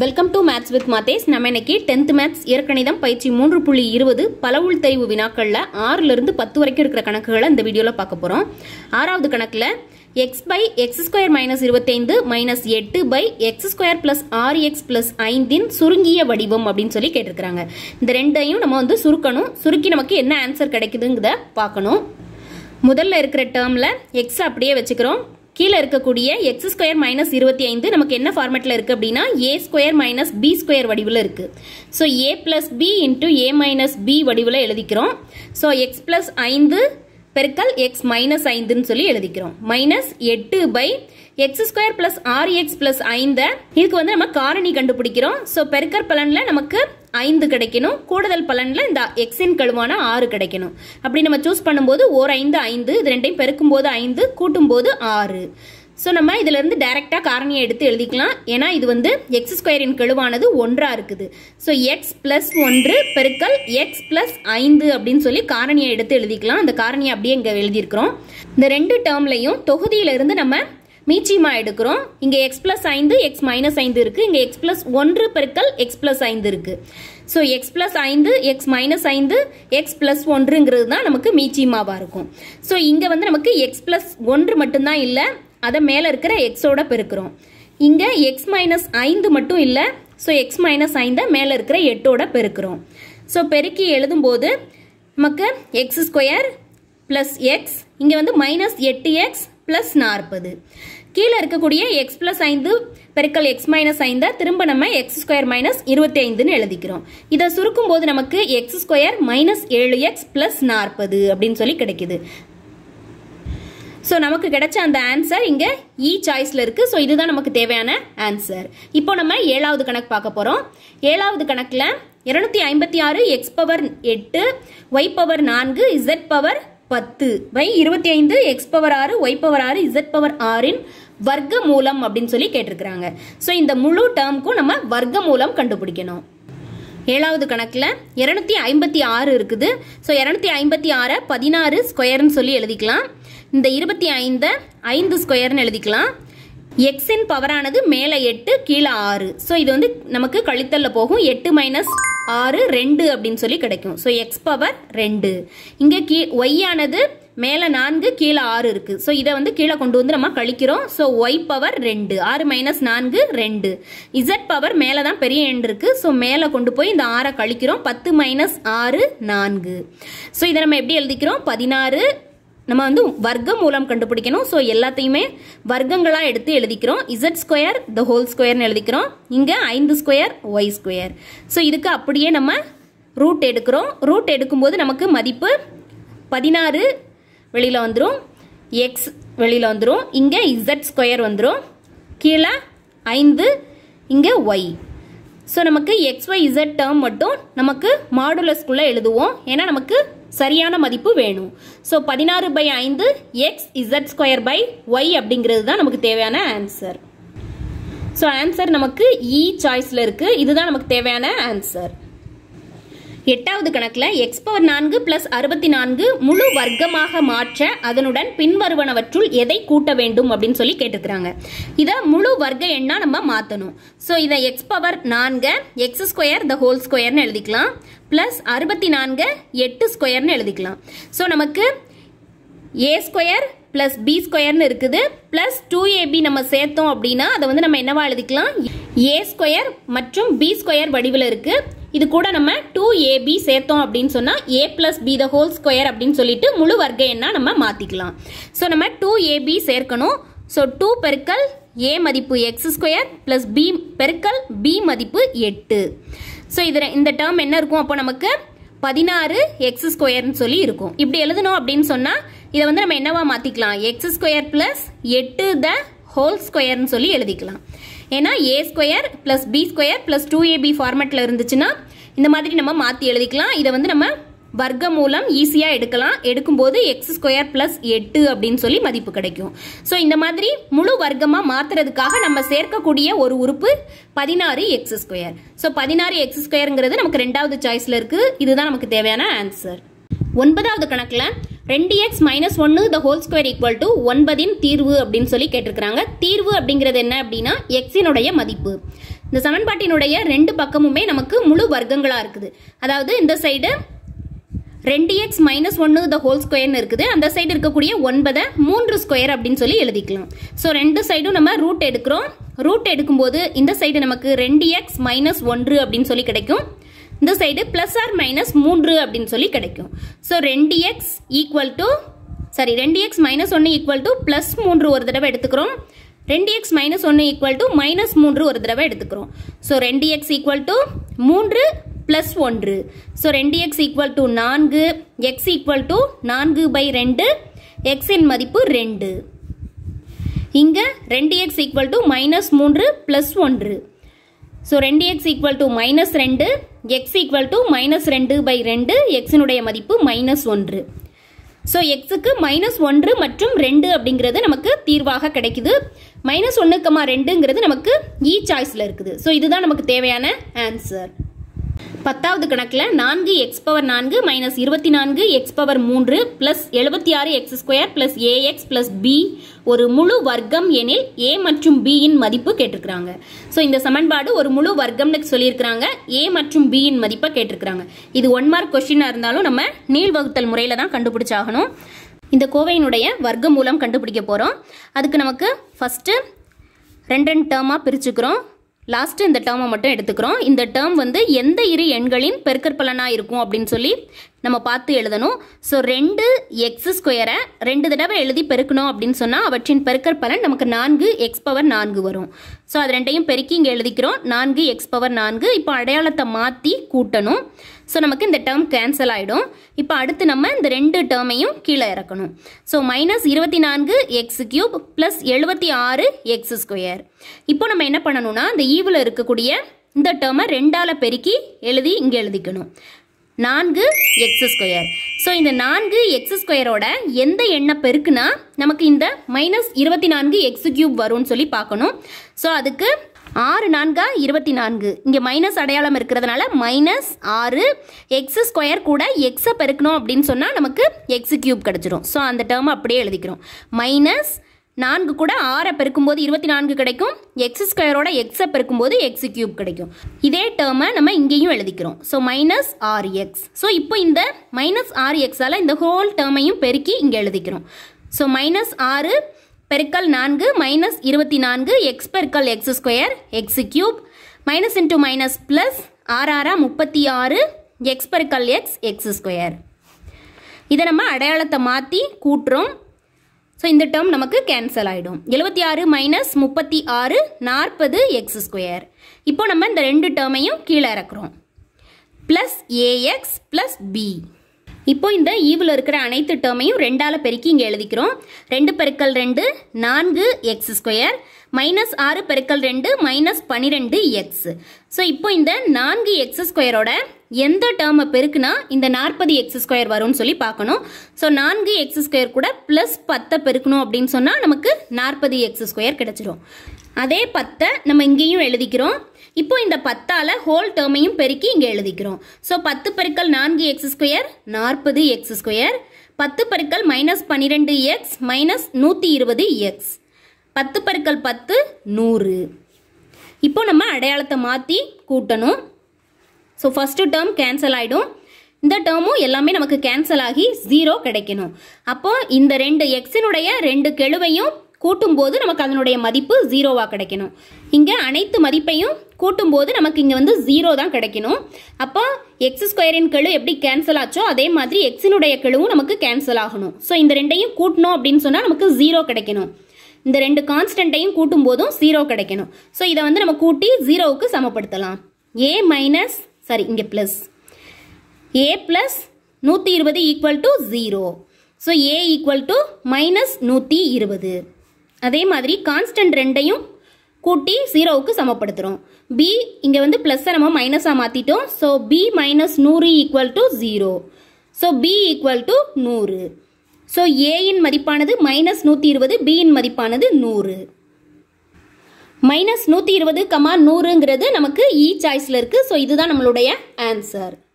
welcome to maths with மாத்தேஸ் நம்ம இன்னைக்கு டென்த் மேத்ஸ் இயற்கணிதம் பயிற்சி மூன்று புள்ளி இருபது பல உள்தெய்வு வினாக்கள்ல ஆறுல இருந்து பத்து வரைக்கும் இருக்கிற கணக்குகளை இந்த வீடியோல பார்க்க போறோம் ஆறாவது கணக்குல X by X square minus இருபத்தைந்து மைனஸ் எட்டு பை எக்ஸ் ஸ்கொயர் பிளஸ் ஆறு எக்ஸ் பிளஸ் ஐந்தின் சுருங்கிய வடிவம் அப்படின்னு சொல்லி கேட்டிருக்கிறாங்க இந்த ரெண்டையும் நம்ம வந்து சுருக்கணும் சுருக்கி நமக்கு என்ன ஆன்சர் கிடைக்குதுங்கிறத பார்க்கணும் முதல்ல இருக்கிற டேர்ம்ல எக்ஸ் அப்படியே வச்சுக்கிறோம் கீழே இருக்கக்கூடிய எக்ஸ் ஸ்கொயர் மைனஸ் இருபத்தி ஐந்து நமக்கு என்ன ஃபார்மேட்டில் இருக்குது அப்படின்னா A square minus B square வடிவில் இருக்குது so A plus B into A minus B வடிவில் எழுதிக்கிறோம் ஸோ எக்ஸ் பிளஸ் ஐந்து பெருக்கல் எக்ஸ் மைனஸ் ஐந்துன்னு சொல்லி எழுதிக்கிறோம் மைனஸ் எட்டு பை எக்ஸ் ஸ்கொயர் பிளஸ் ஆறு எக்ஸ் பிளஸ் ஐந்து இதுக்கு வந்து நம்ம காரணி கண்டுபிடிக்கிறோம் ஸோ பெருக்கற் பலன்ல நமக்கு ஐந்து கிடைக்கணும் கூடுதல் பலன்ல இந்த எக்ஸின் கழுவான ஆறு கிடைக்கணும் அப்படி நம்ம சூஸ் பண்ணும்போது ஓர் ஐந்து ஐந்து இது ரெண்டையும் பெருக்கும் போது ஐந்து கூட்டும் போது ஆறு ஸோ நம்ம இதுல இருந்து டைரக்டா காரணியை எடுத்து எழுதிக்கலாம் ஏன்னா இது வந்து எக்ஸ் ஸ்கொயரின் கெழுவானது ஒன்றா இருக்குது ஸோ எக்ஸ் பிளஸ் ஒன்று பெருக்கல் எக்ஸ் பிளஸ் ஐந்து அப்படின்னு சொல்லி காரணியை எடுத்து எழுதிக்கலாம் அந்த காரணியை அப்படியே இங்க எழுதியிருக்கிறோம் இந்த ரெண்டு டேர்ம்லையும் தொகுதியில இருந்து நம்ம மீச்சியமா எடுக்கிறோம் இங்க எக்ஸ் பிளஸ் ஐந்து எக்ஸ் மைனஸ் ஐந்து இருக்கு இங்க எக்ஸ் பிளஸ் ஒன்று பெருக்கல் எக்ஸ் பிளஸ் ஐந்து இருக்கு ஸோ எக்ஸ் பிளஸ் ஐந்து எக்ஸ் மைனஸ் ஐந்து எக்ஸ் பிளஸ் ஒன்றுங்கிறது தான் நமக்கு மீச்சியமாவா இருக்கும் ஸோ இங்க வந்து நமக்கு எக்ஸ் பிளஸ் ஒன்று மட்டும்தான் இல்லை அதை மேலே இருக்கிற எக்ஸோட பெருக்கிறோம் இங்க எக்ஸ் மைனஸ் ஐந்து மட்டும் இல்லை ஸோ எக்ஸ் மைனஸ் ஐந்தை மேலே இருக்கிற எட்டோட பெருக்கிறோம் ஸோ பெருக்கி எழுதும்போது நமக்கு எக்ஸ் ஸ்கொயர் பிளஸ் எக்ஸ் இங்கே வந்து மைனஸ் எட்டு எக்ஸ் பிளஸ் நாற்பது கீழே இருக்கக்கூடிய எக்ஸ் பிளஸ் ஐந்து பெருக்கல் எக்ஸ் மைனஸ் ஐந்தை திரும்ப நம்ம எக்ஸ் ஸ்கொயர் மைனஸ் இருபத்தி ஐந்துன்னு எழுதிக்கிறோம் இதை சுருக்கும் போது நமக்கு எக்ஸ் ஸ்கொயர் மைனஸ் ஏழு எக்ஸ் பிளஸ் நாற்பது அப்படின்னு சொல்லி கிடைக்குது ஸோ நமக்கு கிடைச்ச அந்த ஆன்சர் இங்க இ சாய்ஸ்ல இருக்கு ஸோ இதுதான் நமக்கு தேவையான ஆன்சர் இப்போ நம்ம ஏழாவது கணக்கு பார்க்க போறோம் ஏழாவது கணக்குல இருநூத்தி ஐம்பத்தி ஆறு எக்ஸ் பவர் எட்டு ஒய் பவர் நான்கு இசட் பவர் பத்து பை இருபத்தி ஐந்து எக்ஸ் பவர் ஆறு ஒய் பவர் ஆறு இசட் பவர் ஆறின் வர்க்க மூலம் அப்படின்னு சொல்லி கேட்டிருக்கிறாங்க ஸோ இந்த முழு டேர்முக்கும் நம்ம வர்க்க மூலம் கண்டுபிடிக்கணும் ஏழாவது கணக்கில் இரநூத்தி ஐம்பத்தி ஆறு இருக்குது ஸோ இரநூத்தி ஐம்பத்தி ஆறை பதினாறு ஸ்கொயர்னு சொல்லி எழுதிக்கலாம் இந்த இருபத்தி ஐந்தை ஐந்து ஸ்கொயர்னு எழுதிக்கலாம் எக்ஸின் பவரானது மேலே எட்டு கீழே ஆறு ஸோ இது வந்து நமக்கு கழித்தல்ல போகும் எட்டு மைனஸ் ஆறு ரெண்டு அப்படின்னு சொல்லி கிடைக்கும் ஸோ எக்ஸ் பவர் ரெண்டு இங்கே கீ ஒய் ஆனது மேலே நான்கு கீழே ஆறு இருக்கு ஸோ இதை வந்து கீழே கொண்டு வந்து நம்ம கழிக்கிறோம் ஸோ ஒய் பவர் ரெண்டு ஆறு மைனஸ் நான்கு ரெண்டு இசட் பவர் மேலே தான் பெரிய எண் இருக்கு ஸோ மேலே கொண்டு போய் இந்த ஆறை கழிக்கிறோம் பத்து மைனஸ் ஆறு நான்கு ஸோ இதை நம்ம எப்படி எழுதிக்கிறோம் பதினாறு நம்ம வந்து வர்க்க மூலம் கண்டுபிடிக்கணும் ஸோ எல்லாத்தையுமே வர்க்கங்களாக எடுத்து எழுதிக்கிறோம் இசட் ஸ்கொயர் த ஹோல் ஸ்கொயர்னு எழுதிக்கிறோம் இங்கே ஐந்து ஸ்கொயர் ஒய் ஸ்கொயர் ஸோ இதுக்கு அப்படியே நம்ம ரூட் எடுக்கிறோம் ரூட் எடுக்கும்போது நமக்கு மதிப்பு பதினாறு வெளியில் வந்துடும் எக்ஸ் வெளியில் வந்துடும் இங்கே இசட் ஸ்கொயர் வந்துடும் கீழே ஐந்து இங்கே ஒய் ஸோ நமக்கு எக்ஸ் ஒய் இசட் டேர்ம் மட்டும் நமக்கு மாடுலஸ்குள்ளே எழுதுவோம் ஏன்னா நமக்கு சரியான மதிப்பு வேணும் ஸோ பதினாறு பை ஐந்து X Z square by Y அப்படிங்கிறது தான் நமக்கு தேவையான ஆன்சர் ஸோ ஆன்சர் நமக்கு இ சாய்ஸில் இருக்குது இதுதான் நமக்கு தேவையான ஆன்சர் எட்டாவது கணக்குல எக்ஸ் பவர் நான்கு பிளஸ் அறுபத்தி நான்கு முழு வர்க்கமாக மாற்ற அதனுடன் பின்வருவனவற்றுள் எதை கூட்ட வேண்டும் அப்படின்னு சொல்லி கேட்டுக்கிறாங்க இதை முழு வர்க்க எண்ணா நம்ம மாற்றணும் ஸோ இதை எக்ஸ் பவர் நான்கு எக்ஸ் ஸ்கொயர் த ஹோல் ஸ்கொயர்னு எழுதிக்கலாம் பிளஸ் அறுபத்தி நான்கு எட்டு ஸ்கொயர்னு எழுதிக்கலாம் ஸோ நமக்கு ஏ ஸ்கொயர் பிளஸ் பி ஸ்கொயர்னு இருக்குது பிளஸ் டூ ஏபி நம்ம சேர்த்தோம் அப்படின்னா அதை வந்து நம்ம என்னவா எழுதிக்கலாம் ஏ ஸ்கொயர் மற்றும் பி ஸ்கொயர் வடிவில் இருக்கு இது கூட நம்ம டூ ஏபி சேர்த்தோம் அப்படின்னு சொன்னா A plus B the whole square அப்படின்னு சொல்லிட்டு முழு வர்க்க எண்ணா நம்ம மாத்திக்கலாம் ஸோ நம்ம டூ ஏபி சேர்க்கணும் ஸோ டூ பெருக்கல் ஏ மதிப்பு எக்ஸ் ஸ்கொயர் பிளஸ் பி பெருக்கல் பி மதிப்பு எட்டு ஸோ இதில் இந்த டேர்ம் என்ன இருக்கும் அப்போ நமக்கு பதினாறு எக்ஸ் ஸ்கொயர்னு சொல்லி இருக்கும் இப்படி எழுதணும் அப்படின்னு சொன்னால் இதை வந்து நம்ம என்னவா மாற்றிக்கலாம் எக்ஸ் ஸ்கொயர் ப்ளஸ் எட்டு த ஹோல் ஸ்கொயர்னு சொல்லி எழுதிக்கலாம் ஏன்னா A square plus B square plus two A B ஃபார்மேட்டில் இருந்துச்சுன்னா இந்த மாதிரி நம்ம மாற்றி எழுதிக்கலாம் இதை வந்து நம்ம வர்க்க மூலம் ஈஸியாக எடுக்கலாம் எடுக்கும்போது எக்ஸ் ஸ்கொயர் பிளஸ் எட்டு அப்படின்னு சொல்லி மதிப்பு கிடைக்கும் ஸோ இந்த மாதிரி முழு வர்க்கமாக மாற்றுறதுக்காக நம்ம சேர்க்கக்கூடிய ஒரு உறுப்பு பதினாறு எக்ஸ் ஸ்கொயர் ஸோ பதினாறு எக்ஸ் ஸ்கொயருங்கிறது நமக்கு ரெண்டாவது சாய்ஸில் இருக்குது இதுதான் நமக்கு தேவையான ஆன்சர் ஒன்பதாவது கணக்கில் ரெண்டு எக்ஸ் மைனஸ் ஒன்று the whole square equal to ஒன்பதின் தீர்வு அப்படின்னு சொல்லி கேட்டிருக்கிறாங்க தீர்வு அப்படிங்கிறது என்ன அப்படின்னா எக்ஸினுடைய மதிப்பு இந்த சமன்பாட்டினுடைய ரெண்டு பக்கமுமே நமக்கு முழு வர்க்கங்களா இருக்குது அதாவது இந்த சைடு ரெண்டு எக்ஸ் மைனஸ் ஒன்று த ஹோல் ஸ்கொயர்னு இருக்குது அந்த சைடு இருக்கக்கூடிய ஒன்பதை மூன்று ஸ்கொயர் அப்படின்னு சொல்லி எழுதிக்கலாம் ஸோ ரெண்டு சைடும் நம்ம ரூட் எடுக்கிறோம் ரூட் எடுக்கும்போது இந்த சைடு நமக்கு ரெண்டு எக்ஸ் மைனஸ் ஒன்று அப்படின்னு சொல்லி கிடைக்கும் இந்த சைடு பிளஸ் ஆர் மைனஸ் மூன்று அப்படின்னு சொல்லி கிடைக்கும் ஸோ ரெண்டு எக்ஸ் ஈக்குவல் டு சாரி ரெண்டு எக்ஸ் மைனஸ் ஒன்று ஈக்குவல் டு பிளஸ் மூன்று ஒரு தடவை எடுத்துக்கிறோம் ரெண்டு எக்ஸ் மைனஸ் ஒன்று ஈக்குவல் டு மைனஸ் மூன்று ஒரு தடவை எடுத்துக்கிறோம் ஸோ ரெண்டு எக்ஸ் ஈக்குவல் டு மூன்று பிளஸ் ஒன்று ஸோ ரெண்டு எக்ஸ் ஈக்குவல் டு நான்கு எக்ஸ் ஈக்குவல் டு நான்கு பை ரெண்டு எக்ஸின் மதிப்பு ரெண்டு இங்கே ரெண்டு எக்ஸ் ஈக்குவல் டு மைனஸ் மூன்று பிளஸ் ஒன்று ஸோ ரெண்டு எக்ஸ் ஈக்குவல் டு மைனஸ் ரெண்டு எக்ஸ் ஈக்குவல் டு மைனஸ் ரெண்டு பை ரெண்டு எக்ஸினுடைய மதிப்பு மைனஸ் ஒன்று ஸோ எக்ஸுக்கு மைனஸ் ஒன்று மற்றும் ரெண்டு அப்படிங்கிறது நமக்கு தீர்வாக கிடைக்குது மைனஸ் ஒன்று கமா ரெண்டுங்கிறது நமக்கு இ சாய்ஸில் இருக்குது ஸோ இதுதான் நமக்கு தேவையான ஆன்சர் பத்தாவது கணக்கில் நான்கு எக்ஸ் பவர் நான்கு மைனஸ் இருபத்தி நான்கு எக்ஸ் பவர் மூன்று பிளஸ் எழுபத்தி ஆறு X square plus A X plus B ஒரு முழு வர்க்கம் எனில் ஏ மற்றும் பி இன் மதிப்பு கேட்டிருக்கிறாங்க ஸோ இந்த சமன்பாடு ஒரு முழு வர்க்கம்னு சொல்லியிருக்கிறாங்க ஏ மற்றும் பி இன் மதிப்பை கேட்டிருக்கிறாங்க இது ஒன் மார்க் கொஸ்டினாக இருந்தாலும் நம்ம நீள் வகுத்தல் முறையில் தான் கண்டுபிடிச்சாகணும் இந்த கோவையினுடைய வர்க்க மூலம் கண்டுபிடிக்க போகிறோம் அதுக்கு நமக்கு ஃபஸ்ட்டு ரெண்டு ரெண்டு டேர்மாக பிரிச்சுக்கிறோம் லாஸ்ட்டு இந்த டேர்மை மட்டும் எடுத்துக்கிறோம் இந்த டேர்ம் வந்து எந்த இரு எண்களின் பெருக்கற்பலனாக இருக்கும் அப்படின்னு சொல்லி நம்ம பார்த்து எழுதணும் ஸோ ரெண்டு எக்ஸ் ஸ்கொயரை ரெண்டு தடவை எழுதி பெருக்கணும் அப்படின்னு சொன்னால் அவற்றின் பெருக்கற்பலன் நமக்கு நான்கு எக்ஸ் பவர் நான்கு வரும் ஸோ அது ரெண்டையும் பெருக்கி இங்கே எழுதிக்கிறோம் நான்கு எக்ஸ் பவர் நான்கு இப்போ அடையாளத்தை மாற்றி கூட்டணும் ஸோ நமக்கு இந்த டேர்ம் கேன்சல் ஆகிடும் இப்போ அடுத்து நம்ம இந்த ரெண்டு டேர்மையும் கீழே இறக்கணும் ஸோ மைனஸ் இருபத்தி நான்கு எக்ஸ் கியூப் ப்ளஸ் எழுபத்தி ஆறு எக்ஸ் ஸ்கொயர் இப்போ நம்ம என்ன பண்ணணும்னா இந்த ஈவில் இருக்கக்கூடிய இந்த டேர்மை ரெண்டால் பெருக்கி எழுதி இங்கே எழுதிக்கணும் நான்கு எக்ஸ் ஸ்கொயர் ஸோ இந்த நான்கு எக்ஸ் ஸ்கொயரோட எந்த எண்ணை பெருக்குனா நமக்கு இந்த மைனஸ் இருபத்தி நான்கு எக்ஸ் கியூப் வரும்னு சொல்லி பார்க்கணும் ஸோ அதுக்கு ஆறு நான்கா இருபத்தி நான்கு இங்கே மைனஸ் அடையாளம் இருக்கிறதுனால மைனஸ் ஆறு எக்ஸ் ஸ்கொயர் கூட எக்ஸை பெருக்கணும் அப்படின்னு சொன்னால் நமக்கு எக்ஸ் கியூப் கிடச்சிரும் ஸோ அந்த டேர்ம் அப்படியே எழுதிக்கிறோம் மைனஸ் நான்கு கூட ஆறை பெருக்கும்போது இருபத்தி நான்கு கிடைக்கும் எக்ஸ் ஸ்கொயரோட எக்ஸை பெருக்கும்போது எக்ஸ் கியூப் கிடைக்கும் இதே டேர்மை நம்ம இங்கேயும் எழுதிக்கிறோம் so minus R X so இப்போ இந்த மைனஸ் ஆர் எக்ஸால் இந்த ஹோல் டேர்மையும் பெருக்கி இங்கே எழுதிக்கிறோம் ஸோ மைனஸ் ஆறு பெருக்கல் நான்கு மைனஸ் இருபத்தி நான்கு எக்ஸ் பெருக்கல் X square X cube minus into minus plus ஆறு ஆறா முப்பத்தி ஆறு எக்ஸ் பெருக்கல் எக்ஸ் எக்ஸ் ஸ்கொயர் இதை நம்ம அடையாளத்தை மாற்றி கூட்டுறோம் ஸோ இந்த டேர்ம் நமக்கு கேன்சல் ஆகிடும் எழுபத்தி ஆறு மைனஸ் முப்பத்தி ஆறு நாற்பது எக்ஸ் ஸ்கொயர் இப்போ நம்ம இந்த ரெண்டு டேர்மையும் கீழே இறக்குறோம் ப்ளஸ் ஏஎக்ஸ் ப்ளஸ் பி இப்போ இந்த ஈவில் இருக்கிற அனைத்து டேர்மையும் ரெண்டால் பெருக்கி இங்கே எழுதிக்கிறோம் ரெண்டு பெருக்கல் ரெண்டு நான்கு எக்ஸ் ஸ்கொயர் மைனஸ் ஆறு பெருக்கல் ரெண்டு மைனஸ் பன்னிரெண்டு எக்ஸ் ஸோ இப்போ இந்த நான்கு எக்ஸ் ஸ்கொயரோட எந்த டேர்மை பெருக்குனா இந்த நாற்பது எக்ஸ் ஸ்கொயர் வரும்னு சொல்லி பார்க்கணும் ஸோ நான்கு எக்ஸ் ஸ்கொயர் கூட ப்ளஸ் பத்தை பெருக்கணும் அப்படின்னு சொன்னால் நமக்கு நாற்பது எக்ஸ் ஸ்கொயர் கிடைச்சிரும் அதே பத்தை நம்ம இங்கேயும் எழுதிக்கிறோம் இப்போ இந்த பத்தால ஹோல் டேர்மையும் பெருக்கி இங்கே எழுதிக்கிறோம் ஸோ பத்து பெருக்கல் நான்கு எக்ஸ் ஸ்கொயர் நாற்பது எக்ஸ் ஸ்கொயர் பத்து பெருக்கல் மைனஸ் பன்னிரெண்டு எக்ஸ் மைனஸ் நூற்றி இருபது எக்ஸ் பத்து பெருக்கல் பத்து நூறு இப்போ நம்ம அடையாளத்தை மாற்றி கூட்டணும் ஸோ ஃபஸ்ட்டு டேர்ம் கேன்சல் ஆகிடும் இந்த டேர்மும் எல்லாமே நமக்கு கேன்சல் ஆகி ஜீரோ கிடைக்கணும் அப்போ இந்த ரெண்டு எக்ஸினுடைய ரெண்டு கெழுவையும் கூட்டும்போது நமக்கு அதனுடைய மதிப்பு ஜீரோவாக கிடைக்கணும் இங்கே அனைத்து மதிப்பையும் கூட்டும்போது நமக்கு இங்கே வந்து ஜீரோ தான் கிடைக்கணும் அப்போ எக்ஸ் ஸ்கொயரின் கெழு எப்படி கேன்சல் ஆச்சோ அதே மாதிரி எக்ஸினுடைய கெழுவும் நமக்கு கேன்சல் ஆகணும் ஸோ இந்த ரெண்டையும் கூட்டணும் அப்படின்னு சொன்னால் நமக்கு ஜீரோ கிடைக்கணும் இந்த ரெண்டு கான்ஸ்டன்ட்டையும் கூட்டும் போதும் ஜீரோ கிடைக்கணும் ஸோ இதை வந்து நம்ம கூட்டி ஜீரோவுக்கு சமப்படுத்தலாம் ஏ மைனஸ் சாரி இங்கே ப்ளஸ் ஏ ப்ளஸ் நூற்றி இருபது equal to zero so A equal to minus நூற்றி இருபது அதே மாதிரி கான்ஸ்டன்ட் ரெண்டையும் கூட்டி ஜீரோவுக்கு சமப்படுத்துகிறோம் பி இங்கே வந்து ப்ளஸ்ஸை நம்ம மைனஸாக மாற்றிட்டோம் ஸோ பி மைனஸ் நூறு equal to zero so B equal to நூறு ஸோ ஏயின் மதிப்பானது மைனஸ் நூற்றி இருபது பியின் மதிப்பானது நூறு மைனஸ் நூற்றி இருபது கமா நூறுங்கிறது நமக்கு இ சாய்ஸில் இருக்குது ஸோ இதுதான் நம்மளுடைய ஆன்சர்